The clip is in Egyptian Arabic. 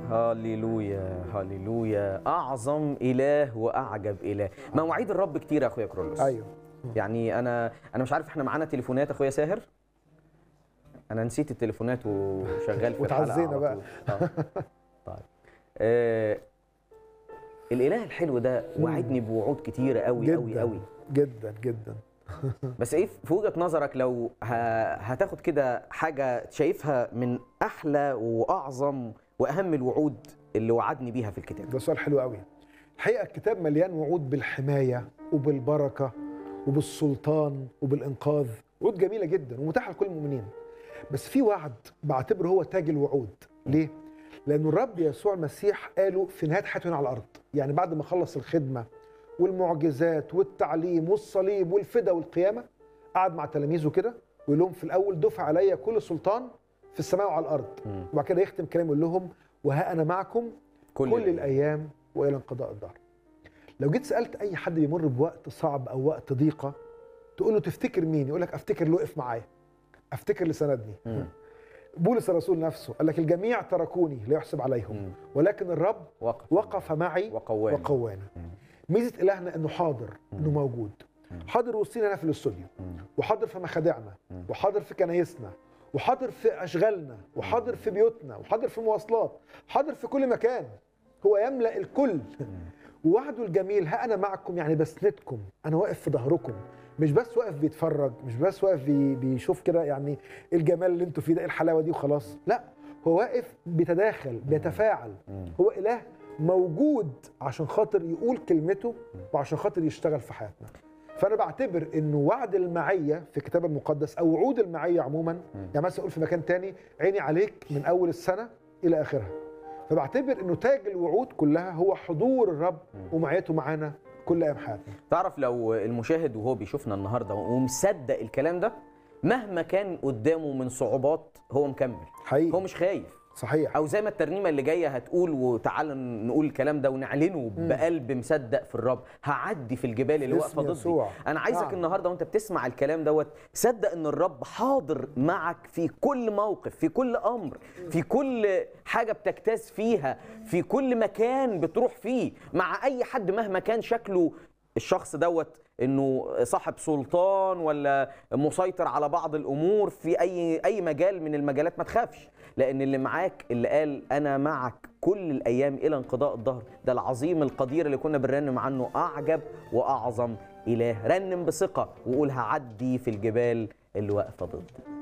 هللويا هللويا اعظم اله واعجب اله مواعيد الرب كتير يا اخويا كرولوس ايوه يعني انا انا مش عارف احنا معانا تليفونات اخويا ساهر انا نسيت التليفونات وشغال في الحلقة وتعزينا على بقى. طول. آه. طيب آه الاله الحلو ده وعدني بوعود كتيره قوي قوي جدا قوي جدا جدا بس ايه في وجهه نظرك لو ه- هتاخد كده حاجه شايفها من احلى واعظم واهم الوعود اللي وعدني بيها في الكتاب ده سؤال حلو قوي الحقيقه الكتاب مليان وعود بالحمايه وبالبركه وبالسلطان وبالانقاذ وعود جميله جدا ومتاحه لكل المؤمنين بس في وعد بعتبره هو تاج الوعود ليه لأن الرب يسوع المسيح قاله في نهاية حياته هنا على الأرض يعني بعد ما خلص الخدمة والمعجزات والتعليم والصليب والفدا والقيامة قعد مع تلاميذه كده ويقول لهم في الأول دفع علي كل سلطان في السماء وعلى الأرض مم. وبعد كده يختم كلام يقول لهم وها أنا معكم كل, كل الأيام وإلى انقضاء الدهر لو جيت سألت أي حد بيمر بوقت صعب أو وقت ضيقة تقول له تفتكر مين يقول لك أفتكر اللي وقف معايا أفتكر اللي سندني مم. بولس الرسول نفسه قال لك الجميع تركوني لا يحسب عليهم مم. ولكن الرب وقف وقف معي وقواني وقواني مم. ميزه الهنا انه حاضر انه موجود مم. حاضر وسطينا هنا في الاستوديو مم. وحاضر في مخادعنا مم. وحاضر في كنايسنا وحاضر في اشغالنا وحاضر في بيوتنا وحاضر في مواصلات حاضر في كل مكان هو يملا الكل ووعده الجميل ها انا معكم يعني بسندكم انا واقف في ظهركم مش بس واقف بيتفرج مش بس واقف بي بيشوف كده يعني إيه الجمال اللي انتوا فيه ده إيه الحلاوه دي وخلاص لا هو واقف بيتداخل بيتفاعل مم. هو اله موجود عشان خاطر يقول كلمته وعشان خاطر يشتغل في حياتنا فانا بعتبر انه وعد المعيه في الكتاب المقدس او وعود المعيه عموما يعني مثلا اقول في مكان تاني عيني عليك من اول السنه الى اخرها فبعتبر انه تاج الوعود كلها هو حضور الرب ومعيته معانا كل ايام حياتنا تعرف لو المشاهد وهو بيشوفنا النهارده ومصدق الكلام ده مهما كان قدامه من صعوبات هو مكمل حقيقي هو مش خايف صحيح او زي ما الترنيمه اللي جايه هتقول وتعالى نقول الكلام ده ونعلنه بقلب مصدق في الرب هعدي في الجبال اللي في واقفه اسم ضدي يسوع. انا عايزك نعم. النهارده وانت بتسمع الكلام دوت صدق ان الرب حاضر معك في كل موقف في كل امر في كل حاجه بتجتاز فيها في كل مكان بتروح فيه مع اي حد مهما كان شكله الشخص دوت انه صاحب سلطان ولا مسيطر على بعض الامور في اي اي مجال من المجالات ما تخافش لان اللي معاك اللي قال انا معك كل الايام الى انقضاء الظهر ده العظيم القدير اللي كنا بنرنم عنه اعجب واعظم اله رنم بثقه وقول هعدي في الجبال اللي واقفه ضدي